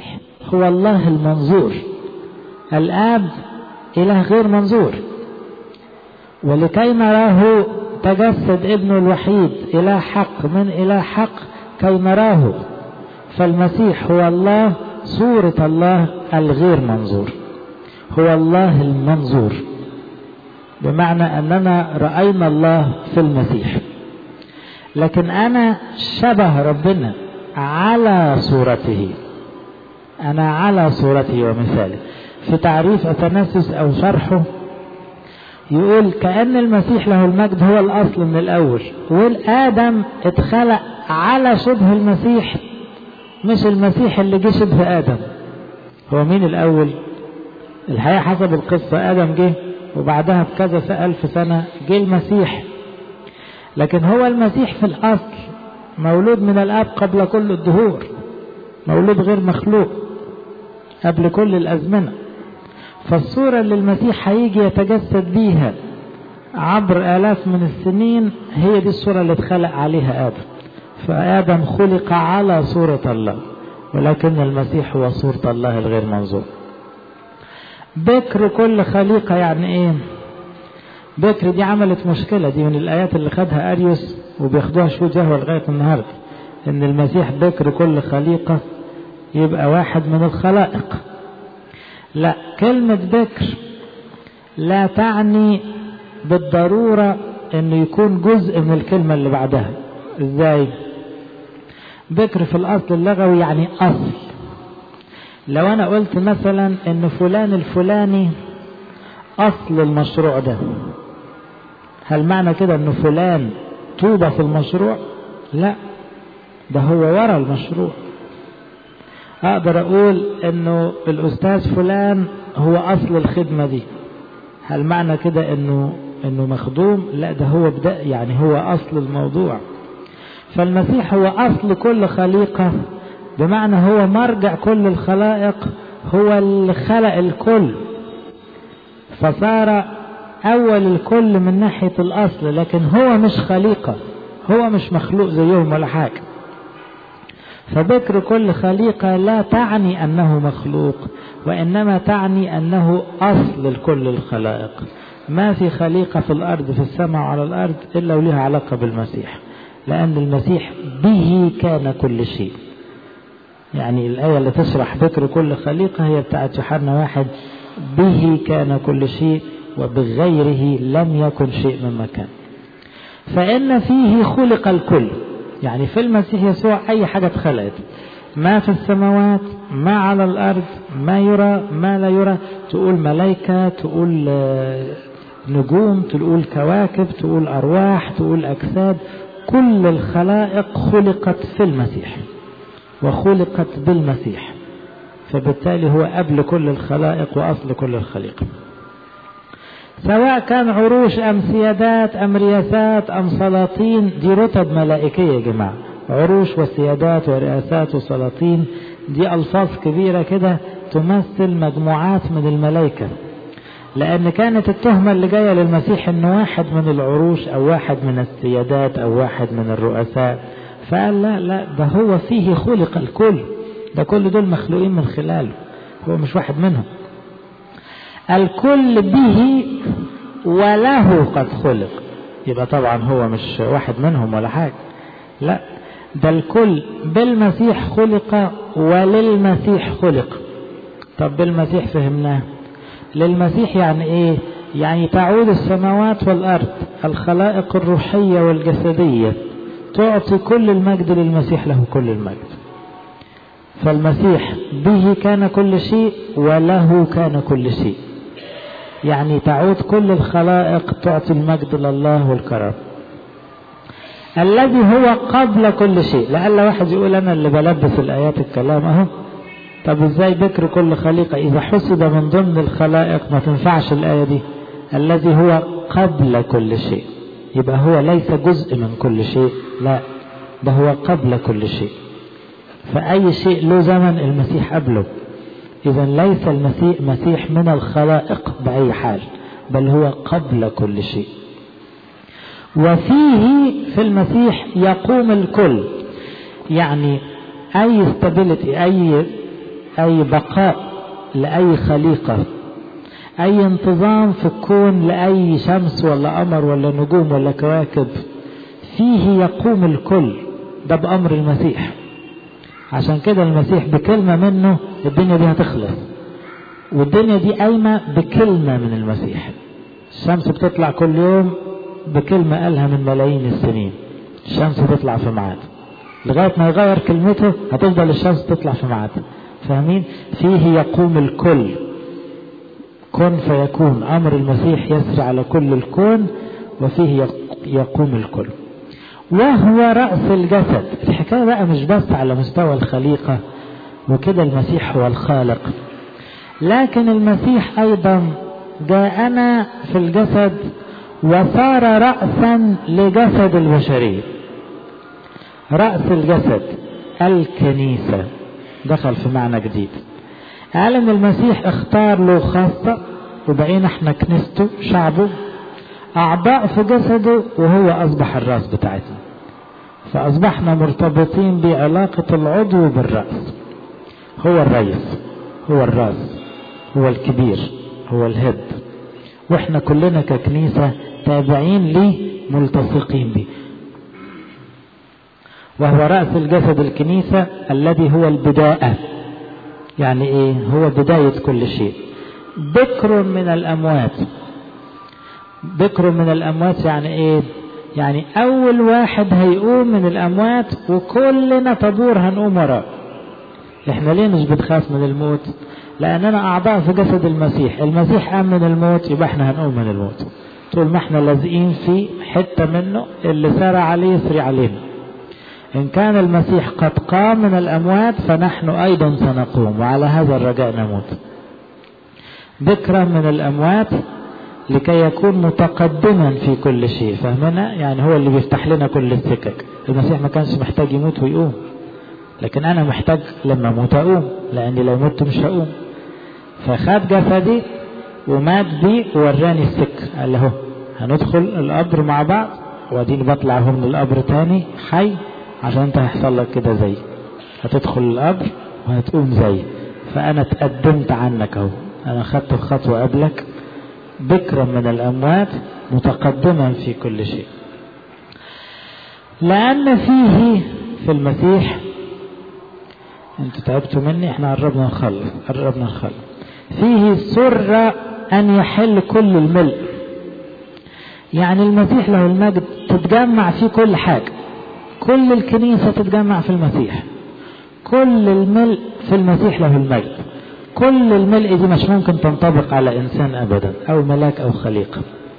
هو الله المنظور الآب إله غير منظور ولكي نراه تجسد ابنه الوحيد إله حق من إله حق كي نراه فالمسيح هو الله صورة الله الغير منظور هو الله المنظور بمعنى أننا رأينا الله في المسيح لكن أنا شبه ربنا على صورته أنا على صورته ومثاله في تعريف أتنسس أو شرحه يقول كأن المسيح له المجد هو الأصل من الأول والآدم اتخلق على شبه المسيح مش المسيح اللي جه شبه آدم هو مين الأول الحقيقة حسب القصة آدم جه وبعدها بكذا ألف سنة جه المسيح لكن هو المسيح في الأصل مولود من الآب قبل كل الدهور مولود غير مخلوق قبل كل الأزمنة فالصورة اللي المسيح هيجي يتجسد بيها عبر آلاف من السنين هي دي الصورة اللي اتخلق عليها آدم فآدم خلق على صورة الله ولكن المسيح هو صورة الله الغير منظور بكر كل خليقة يعني ايه بكر دي عملت مشكلة دي من الآيات اللي خدها أريوس وبياخدوها شو جهوة لغاية النهاردة إن المسيح بكر كل خليقة يبقى واحد من الخلائق لا كلمة بكر لا تعني بالضرورة انه يكون جزء من الكلمة اللي بعدها ازاي بكر في الاصل اللغوي يعني اصل لو انا قلت مثلا ان فلان الفلاني اصل المشروع ده هل معنى كده ان فلان طوبة في المشروع لا ده هو ورا المشروع اقدر اقول انه الاستاذ فلان هو اصل الخدمة دي هل معنى كده انه انه مخدوم لا ده هو بدا يعني هو اصل الموضوع فالمسيح هو اصل كل خليقة بمعنى هو مرجع كل الخلائق هو اللي خلق الكل فصار اول الكل من ناحية الاصل لكن هو مش خليقة هو مش مخلوق زيهم ولا حاجة فذكر كل خليقة لا تعني أنه مخلوق وإنما تعني أنه أصل لكل الخلائق ما في خليقة في الأرض في السماء وعلى الأرض إلا ولها علاقة بالمسيح لأن المسيح به كان كل شيء يعني الآية اللي تشرح ذكر كل خليقة هي بتاعت يوحنا واحد به كان كل شيء وبغيره لم يكن شيء مما كان فإن فيه خلق الكل يعني في المسيح يسوع أي حاجة اتخلقت ما في السماوات ما على الأرض ما يرى ما لا يرى تقول ملائكة تقول نجوم تقول كواكب تقول أرواح تقول أجساد كل الخلائق خلقت في المسيح وخلقت بالمسيح فبالتالي هو قبل كل الخلائق وأصل كل الخليقة سواء كان عروش أم سيادات أم رياسات أم سلاطين دي رتب ملائكية يا جماعة عروش وسيادات ورئاسات وسلاطين دي ألفاظ كبيرة كده تمثل مجموعات من الملائكة لأن كانت التهمة اللي جاية للمسيح إنه واحد من العروش أو واحد من السيادات أو واحد من الرؤساء فقال لا لا ده هو فيه خلق الكل ده كل دول مخلوقين من خلاله هو مش واحد منهم الكل به وله قد خلق يبقى طبعا هو مش واحد منهم ولا حاجة لا ده الكل بالمسيح خلق وللمسيح خلق طب بالمسيح فهمناه للمسيح يعني ايه يعني تعود السماوات والارض الخلائق الروحية والجسدية تعطي كل المجد للمسيح له كل المجد فالمسيح به كان كل شيء وله كان كل شيء يعني تعود كل الخلائق تعطي المجد لله والكرم الذي هو قبل كل شيء لعل واحد يقول انا اللي بلبس الايات الكلام اهو طب ازاي ذكر كل خليقة اذا حسب من ضمن الخلائق ما تنفعش الاية دي الذي هو قبل كل شيء يبقى هو ليس جزء من كل شيء لا ده هو قبل كل شيء فأي شيء له زمن المسيح قبله إذا ليس المسيح مسيح من الخلائق بأي حال بل هو قبل كل شيء وفيه في المسيح يقوم الكل يعني أي استابيليتي أي أي بقاء لأي خليقة أي انتظام في الكون لأي شمس ولا قمر ولا نجوم ولا كواكب فيه يقوم الكل ده بأمر المسيح عشان كده المسيح بكلمة منه الدنيا دي هتخلص والدنيا دي قايمة بكلمة من المسيح الشمس بتطلع كل يوم بكلمة قالها من ملايين السنين الشمس تطلع في ميعاد لغاية ما يغير كلمته هتفضل الشمس تطلع في ميعادها فاهمين فيه يقوم الكل كن فيكون أمر المسيح يسري على كل الكون وفيه يقوم الكل وهو رأس الجسد الحكاية بقى مش بس على مستوى الخليقة وكده المسيح هو الخالق لكن المسيح أيضا جاءنا في الجسد وصار رأسا لجسد البشرية رأس الجسد الكنيسة دخل في معنى جديد قال ان المسيح اختار له خاصة وبقينا احنا كنيسته شعبه اعضاء في جسده وهو اصبح الراس بتاعتنا فاصبحنا مرتبطين بعلاقة العضو بالرأس هو الرئيس هو الراس هو الكبير هو الهد واحنا كلنا ككنيسة تابعين ليه ملتصقين به وهو رأس الجسد الكنيسة الذي هو البداية يعني ايه هو بداية كل شيء بكر من الأموات بكر من الأموات يعني ايه يعني أول واحد هيقوم من الأموات وكلنا طابور هنقوم وراه احنا ليه مش بنخاف من الموت لأننا أعضاء في جسد المسيح المسيح قام من الموت يبقى احنا هنقوم من الموت طول ما احنا لازقين في حتة منه اللي سار عليه يسري علينا إن كان المسيح قد قام من الأموات فنحن أيضا سنقوم وعلى هذا الرجاء نموت ذكرى من الأموات لكي يكون متقدما في كل شيء فهمنا يعني هو اللي بيفتح لنا كل السكك المسيح ما كانش محتاج يموت ويقوم لكن أنا محتاج لما أموت أقوم لأني لو مت مش هقوم فخد جسدي ومات بي ووراني السكة قال له هندخل القبر مع بعض واديني بطلع هو من القبر تاني حي عشان انت هيحصل لك كده زي هتدخل القبر وهتقوم زي فانا اتقدمت عنك اهو انا خدت الخطوة قبلك بكرا من الاموات متقدما في كل شيء لان فيه في المسيح انتوا تعبتوا مني احنا قربنا نخلص قربنا نخلص فيه سر ان يحل كل الملء يعني المسيح له المجد تتجمع فيه كل حاجه كل الكنيسة تتجمع في المسيح كل الملء في المسيح له المجد كل الملء دي مش ممكن تنطبق على إنسان أبدا أو ملاك أو خليقة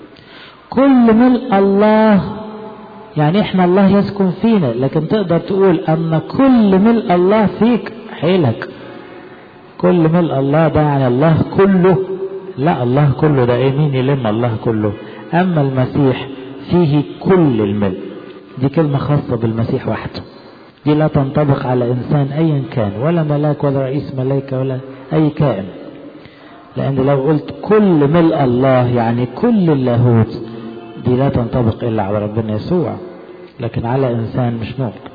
كل ملء الله يعني إحنا الله يسكن فينا لكن تقدر تقول أن كل ملء الله فيك حيلك كل ملء الله ده يعني الله كله لا الله كله ده ايه مين يلم الله كله أما المسيح فيه كل الملء دي كلمة خاصة بالمسيح وحده دي لا تنطبق على إنسان أيا كان ولا ملاك ولا رئيس ملائكة ولا أي كائن لأن لو قلت كل ملء الله يعني كل اللاهوت دي لا تنطبق إلا على ربنا يسوع لكن على إنسان مش ممكن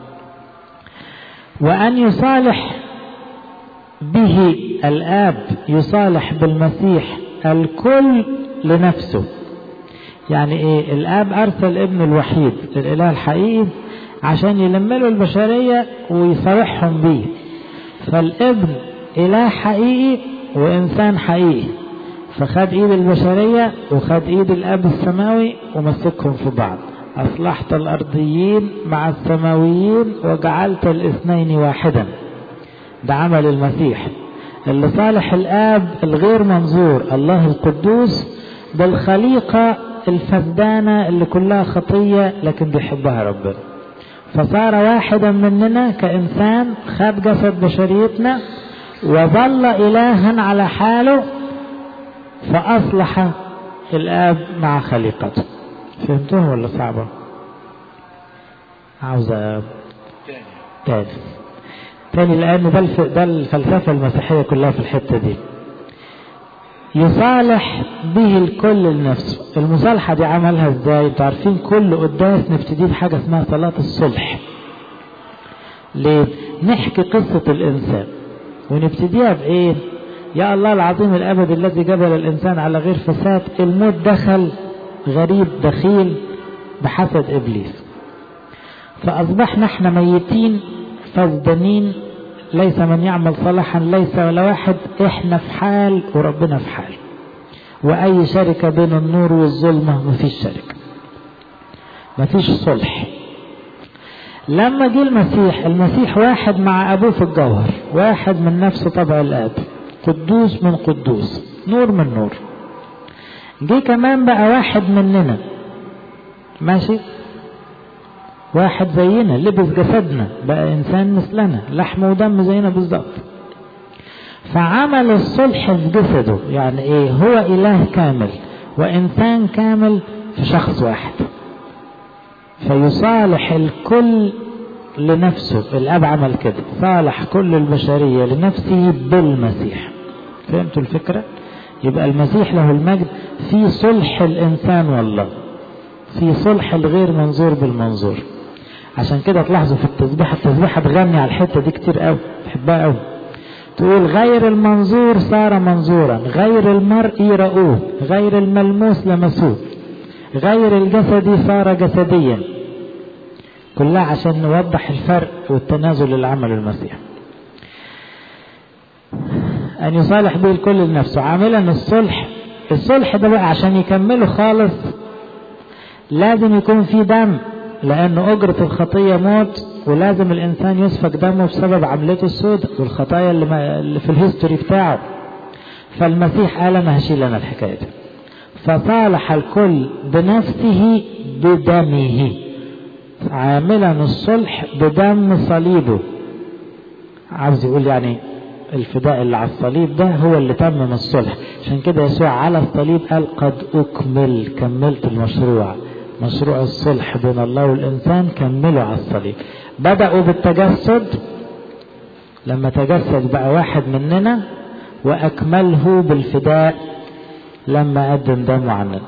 وأن يصالح به الآب يصالح بالمسيح الكل لنفسه يعني ايه الاب ارسل ابن الوحيد الاله الحقيقي عشان يلم له البشريه ويصالحهم بيه فالابن اله حقيقي وانسان حقيقي فخد ايد البشريه وخد ايد الاب السماوي ومسكهم في بعض اصلحت الارضيين مع السماويين وجعلت الاثنين واحدا ده عمل المسيح اللي صالح الاب الغير منظور الله القدوس بالخليقه الفسدانة اللي كلها خطية لكن بيحبها ربنا فصار واحدا مننا كإنسان خد جسد بشريتنا وظل إلها على حاله فأصلح الآب مع خليقته فهمتوها ولا صعبة عاوزة تاني تاني لأن ده, ده الفلسفة المسيحية كلها في الحتة دي يصالح به الكل لنفسه المصالحة دي عملها ازاي انتوا عارفين كل قداس نبتدي بحاجة اسمها صلاة الصلح ليه نحكي قصة الإنسان ونبتديها بإيه يا الله العظيم الأبد الذي جبل الإنسان على غير فساد الموت دخل غريب دخيل بحسد إبليس فأصبحنا احنا ميتين فاسدانين ليس من يعمل صلاحا ليس ولا واحد احنا في حال وربنا في حال وأي شركة بين النور والظلمة مفيش شركة مفيش صلح لما جه المسيح المسيح واحد مع أبوه في الجوهر واحد من نفس طبع الآب قدوس من قدوس نور من نور جه كمان بقى واحد مننا ماشي واحد زينا لبس جسدنا بقى إنسان مثلنا لحم ودم زينا بالظبط فعمل الصلح في جسده يعني ايه هو اله كامل وانسان كامل في شخص واحد فيصالح الكل لنفسه الاب عمل كده صالح كل البشرية لنفسه بالمسيح فهمتوا الفكرة يبقى المسيح له المجد في صلح الانسان والله في صلح الغير منظور بالمنظور عشان كده تلاحظوا في التسبيحة التسبيحة تغني على الحتة دي كتير قوي بحبها قوي تقول غير المنظور صار منظورا غير المرء رأوه غير الملموس لمسوه غير الجسدي صار جسديا كلها عشان نوضح الفرق والتنازل اللي عمله المسيح أن يصالح به الكل لنفسه عاملا الصلح الصلح ده بقى عشان يكمله خالص لازم يكون في دم لأن أجرة الخطية موت ولازم الإنسان يسفك دمه بسبب عملته السوداء والخطايا اللي, ما اللي في الهيستوري بتاعه فالمسيح قال أنا هشيل أنا الحكاية دي فصالح الكل بنفسه بدمه عاملا الصلح بدم صليبه عاوز يقول يعني الفداء اللي على الصليب ده هو اللي تمم الصلح عشان كده يسوع على الصليب قال قد أكمل كملت المشروع مشروع الصلح بين الله والإنسان كملوا على الصليب بدأوا بالتجسد لما تجسد بقى واحد مننا وأكمله بالفداء لما قدم دمه عننا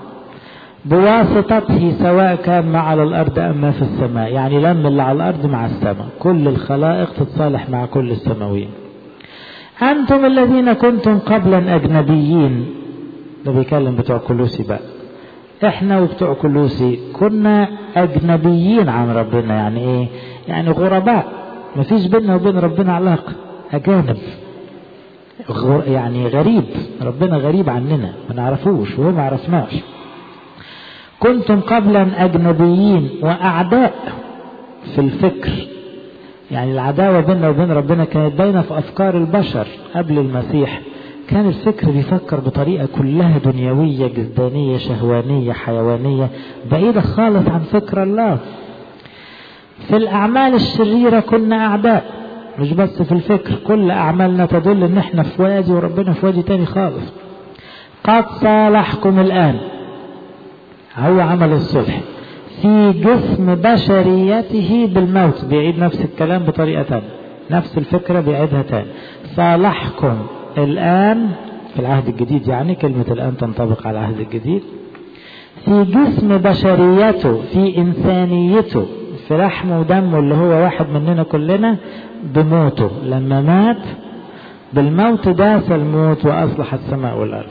بواسطته سواء كان ما على الأرض أم ما في السماء يعني لم اللي على الأرض مع السماء كل الخلائق تتصالح مع كل السماويين أنتم الذين كنتم قبلا أجنبيين ده بيكلم بتوع كلوسي بقى احنا وبتوع كلوسي كنا اجنبيين عن ربنا يعني ايه يعني غرباء مفيش بيننا وبين ربنا علاقة اجانب غر يعني غريب ربنا غريب عننا ما نعرفوش وهو ما عرفناش كنتم قبلا اجنبيين واعداء في الفكر يعني العداوة بيننا وبين ربنا كانت باينة في افكار البشر قبل المسيح كان الفكر بيفكر بطريقة كلها دنيوية جسدانية شهوانية حيوانية بعيدة خالص عن فكر الله في الأعمال الشريرة كنا أعداء مش بس في الفكر كل أعمالنا تدل إن إحنا في وادي وربنا في وادي تاني خالص قد صالحكم الآن هو عمل الصلح في جسم بشريته بالموت بيعيد نفس الكلام بطريقة تانية نفس الفكرة بيعيدها تاني صالحكم الآن في العهد الجديد يعني كلمة الآن تنطبق على العهد الجديد في جسم بشريته في إنسانيته في لحمه ودمه اللي هو واحد مننا كلنا بموته لما مات بالموت داس الموت وأصلح السماء والأرض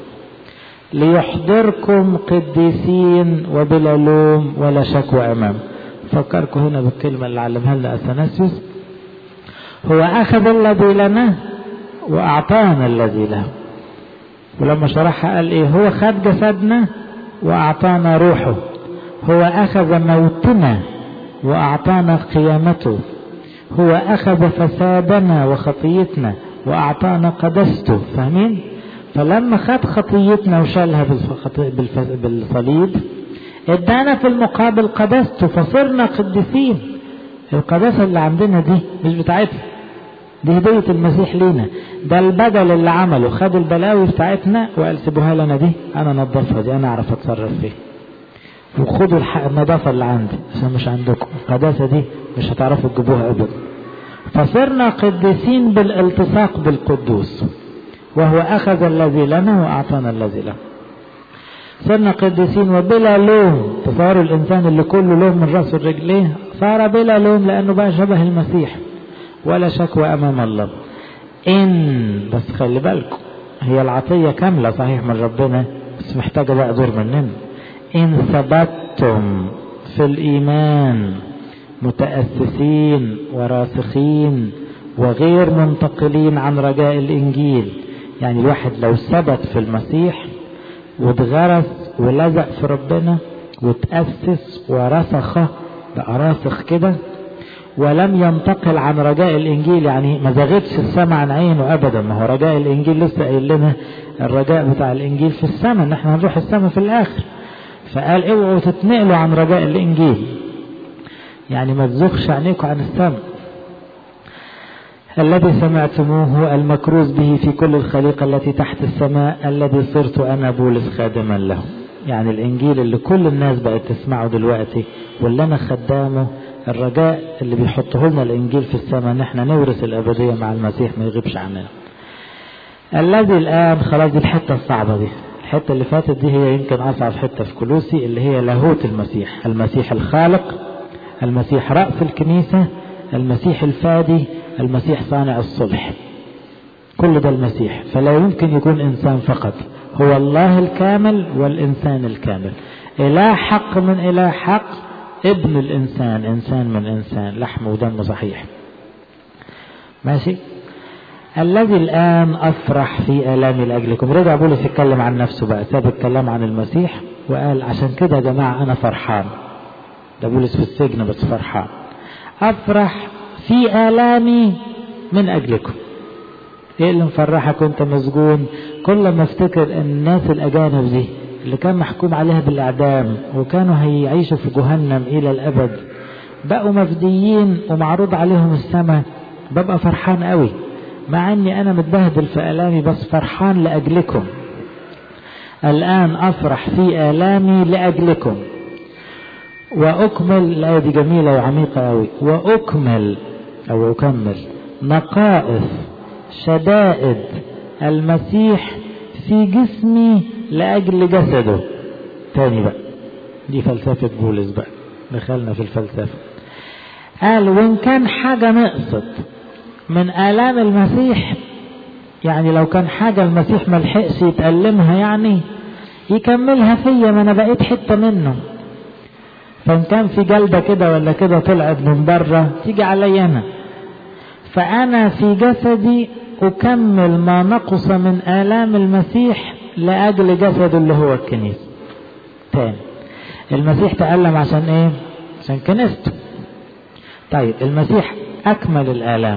ليحضركم قديسين وبلا لوم ولا شكوى أمام فكركم هنا بالكلمة اللي علمها لنا أثناسيوس هو أخذ الذي لنا وأعطانا الذي له ولما شرحها قال إيه هو خد جسدنا وأعطانا روحه هو أخذ موتنا وأعطانا قيامته هو أخذ فسادنا وخطيتنا وأعطانا قدسته فاهمين فلما خد خطيتنا وشالها بالصليب ادانا في المقابل قدسته فصرنا قديسين القداسة اللي عندنا دي مش بتاعتنا دي هدية المسيح لينا ده البدل اللي عمله خد البلاوي بتاعتنا وقال سيبوها لنا دي انا نظفها دي انا اعرف اتصرف فيها وخدوا الحق النظافة اللي عندي عشان مش عندكم القداسة دي مش هتعرفوا تجيبوها ابدا فصرنا قديسين بالالتصاق بالقدوس وهو اخذ الذي لنا واعطانا الذي له صرنا قديسين وبلا لوم تصوروا الانسان اللي كله لوم من راسه لرجليه صار بلا لوم لانه بقى شبه المسيح ولا شكوى امام الله إن بس خلي بالكم هي العطية كاملة صحيح من ربنا بس محتاجة بقى دور مننا إن ثبتتم في الإيمان متأسسين وراسخين وغير منتقلين عن رجاء الإنجيل يعني الواحد لو ثبت في المسيح واتغرس ولزق في ربنا وتأسس ورسخ بقى راسخ كده ولم ينتقل عن رجاء الانجيل يعني ما زغتش السماء عن عينه ابدا ما هو رجاء الانجيل لسه قايل لنا الرجاء بتاع الانجيل في السماء ان احنا هنروح السماء في الاخر فقال اوعوا تتنقلوا عن رجاء الانجيل يعني ما تزغش عينيكم عن السماء الذي سمعتموه المكروز به في كل الخليقة التي تحت السماء الذي صرت أنا بولس خادما له يعني الإنجيل اللي كل الناس بقت تسمعه دلوقتي واللي أنا خدامه الرجاء اللي بيحطه لنا الإنجيل في السماء إن احنا نورث الأبدية مع المسيح ما يغيبش عننا الذي الآن خلاص دي الحتة الصعبة دي الحتة اللي فاتت دي هي يمكن أصعب حتة في كلوسي اللي هي لاهوت المسيح المسيح الخالق المسيح رأس الكنيسة المسيح الفادي المسيح صانع الصلح كل ده المسيح فلا يمكن يكون إنسان فقط هو الله الكامل والإنسان الكامل إله حق من إله حق ابن الإنسان إنسان من إنسان لحم ودم صحيح ماشي الذي الآن أفرح في آلامي لأجلكم رجع بولس يتكلم عن نفسه بقى ساب الكلام عن المسيح وقال عشان كده يا جماعة أنا فرحان ده بولس في السجن بس فرحان أفرح في آلامي من أجلكم إيه اللي مفرحك وأنت مسجون كل ما افتكر الناس الأجانب دي اللي كان محكوم عليها بالإعدام وكانوا هيعيشوا في جهنم إلى الأبد بقوا مفديين ومعروض عليهم السماء ببقى فرحان قوي مع اني انا متبهدل في الامي بس فرحان لاجلكم الان افرح في الامي لاجلكم واكمل الايه دي جميله وعميقه قوي واكمل او اكمل نقائص شدائد المسيح في جسمي لاجل جسده تاني بقى دي فلسفه بولس بقى دخلنا في الفلسفه قال وان كان حاجه نقصت من آلام المسيح يعني لو كان حاجة المسيح ملحقش يتألمها يعني يكملها فيا ما أنا بقيت حتة منه فإن كان في جلدة كده ولا كده طلعت من بره تيجي عليا أنا فأنا في جسدي أكمل ما نقص من آلام المسيح لأجل جسده اللي هو الكنيسة تاني المسيح تألم عشان إيه؟ عشان كنيسته طيب المسيح أكمل الآلام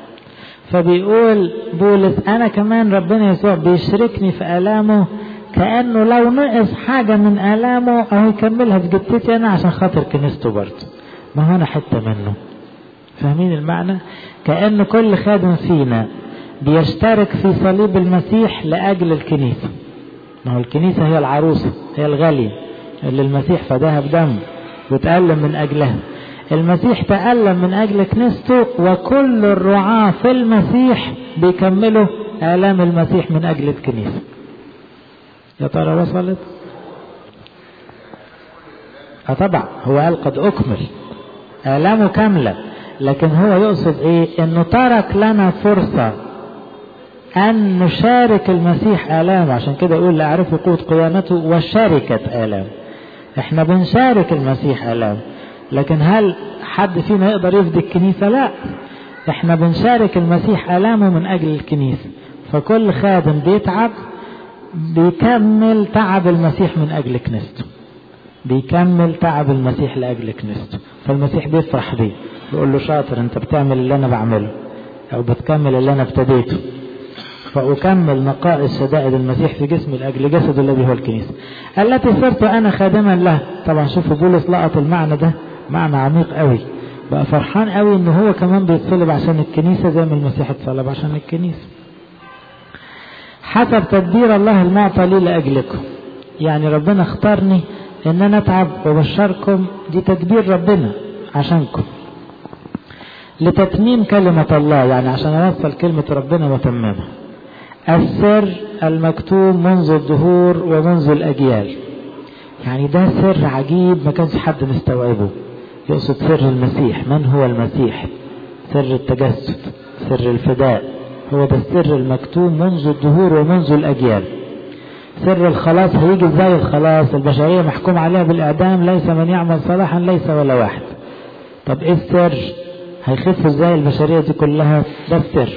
فبيقول بولس انا كمان ربنا يسوع بيشركني في الامه كانه لو نقص حاجه من الامه او يكملها في جبتتي انا عشان خاطر كنيسته برضه ما هو انا حته منه فاهمين المعنى كان كل خادم فينا بيشترك في صليب المسيح لاجل الكنيسه ما هو الكنيسه هي العروسه هي الغاليه اللي المسيح فداها بدم وتألم من اجلها المسيح تألم من أجل كنيسته وكل الرعاة في المسيح بيكملوا آلام المسيح من أجل الكنيسة يا ترى وصلت اه طبعا هو قال قد أكمل آلامه كاملة لكن هو يقصد إيه إنه ترك لنا فرصة أن نشارك المسيح آلامه عشان كده يقول لأعرفوا قوة قيامته وشركة آلام احنا بنشارك المسيح آلامه لكن هل حد فينا يقدر يفدي الكنيسة لا احنا بنشارك المسيح ألامه من أجل الكنيسة فكل خادم بيتعب بيكمل تعب المسيح من أجل كنيسته بيكمل تعب المسيح لأجل كنيسته فالمسيح بيفرح بيه يقول له شاطر انت بتعمل اللي انا بعمله او بتكمل اللي انا ابتديته فأكمل نقائص شدائد المسيح في جسمي لأجل جسده الذي هو الكنيسة التي صرت أنا خادما له طبعا شوفوا بولس لقط المعنى ده معنى عميق قوي بقى فرحان قوي ان هو كمان بيتصلب عشان الكنيسة زي ما المسيح اتصلب عشان الكنيسة حسب تدبير الله المعطى لي لأجلكم يعني ربنا اختارني ان انا اتعب وبشركم دي تدبير ربنا عشانكم لتتميم كلمة الله يعني عشان اوصل كلمة ربنا واتممها السر المكتوب منذ الدهور ومنذ الأجيال يعني ده سر عجيب ما كانش حد مستوعبه يقصد سر المسيح من هو المسيح سر التجسد سر الفداء هو ده السر المكتوم منذ الدهور ومنذ الأجيال سر الخلاص هيجي ازاي الخلاص البشرية محكوم عليها بالإعدام ليس من يعمل صلاحا ليس ولا واحد طب ايه السر هيخف ازاي البشرية دي كلها ده السر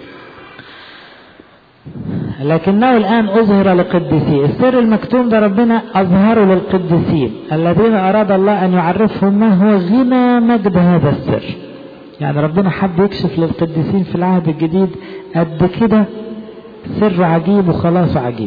لكنه الآن أظهر لقديسيه السر المكتوم ده ربنا أظهره للقديسين الذين أراد الله أن يعرفهم ما هو غنى مجد هذا السر يعني ربنا حب يكشف للقديسين في العهد الجديد قد كده سر عجيب وخلاص عجيب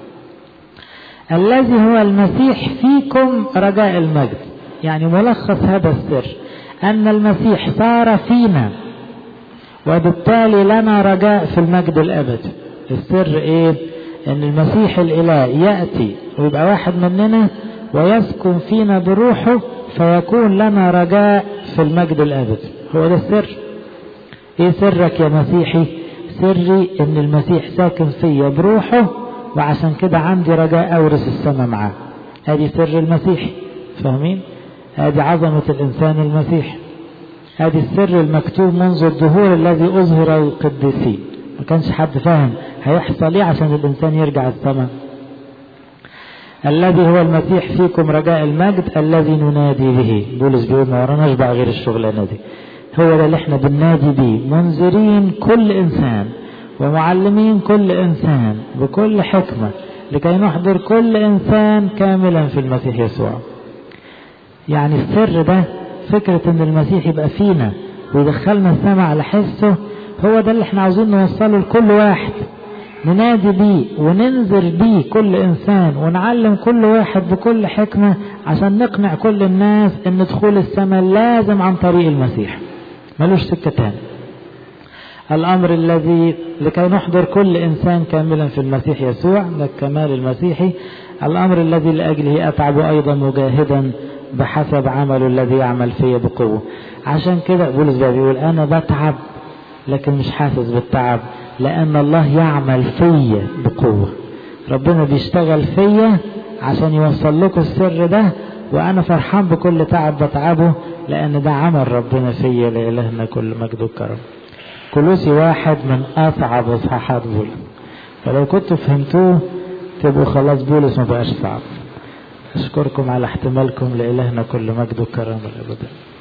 الذي هو المسيح فيكم رجاء المجد يعني ملخص هذا السر أن المسيح صار فينا وبالتالي لنا رجاء في المجد الأبدي السر ايه ان المسيح الاله يأتي ويبقى واحد مننا ويسكن فينا بروحه فيكون لنا رجاء في المجد الابدي هو ده السر ايه سرك يا مسيحي سري ان المسيح ساكن فيا بروحه وعشان كده عندي رجاء اورث السماء معاه هذه سر المسيح فاهمين هذه عظمة الانسان المسيح هذه السر المكتوب منذ الظهور الذي اظهر القديسين ما كانش حد فاهم هيحصل ايه عشان الانسان يرجع السماء الذي هو المسيح فيكم رجاء المجد الذي ننادي به بولس بيقول ما وراناش بقى غير الشغلانه دي هو ده اللي احنا بننادي بيه منذرين كل انسان ومعلمين كل انسان بكل حكمه لكي نحضر كل انسان كاملا في المسيح يسوع يعني السر ده فكره ان المسيح يبقى فينا ويدخلنا السماء على حسه هو ده اللي احنا عاوزين نوصله لكل واحد ننادي بيه وننذر بيه كل انسان ونعلم كل واحد بكل حكمة عشان نقنع كل الناس ان دخول السماء لازم عن طريق المسيح ملوش سكة تاني الامر الذي لكي نحضر كل انسان كاملا في المسيح يسوع ده الكمال المسيحي الامر الذي لاجله اتعب ايضا مجاهدا بحسب عمله الذي يعمل فيه بقوة عشان كده بولس بقى بيقول انا بتعب لكن مش حاسس بالتعب لأن الله يعمل فيا بقوة ربنا بيشتغل فيا عشان يوصل لكم السر ده وأنا فرحان بكل تعب بتعبه لأن ده عمل ربنا فيا لإلهنا كل مجد وكرم كلوسي واحد من أصعب إصحاحات بولس فلو كنتوا فهمتوه تبقوا خلاص بولس ما بقاش صعب أشكركم على احتمالكم لإلهنا كل مجد وكرم الأبدا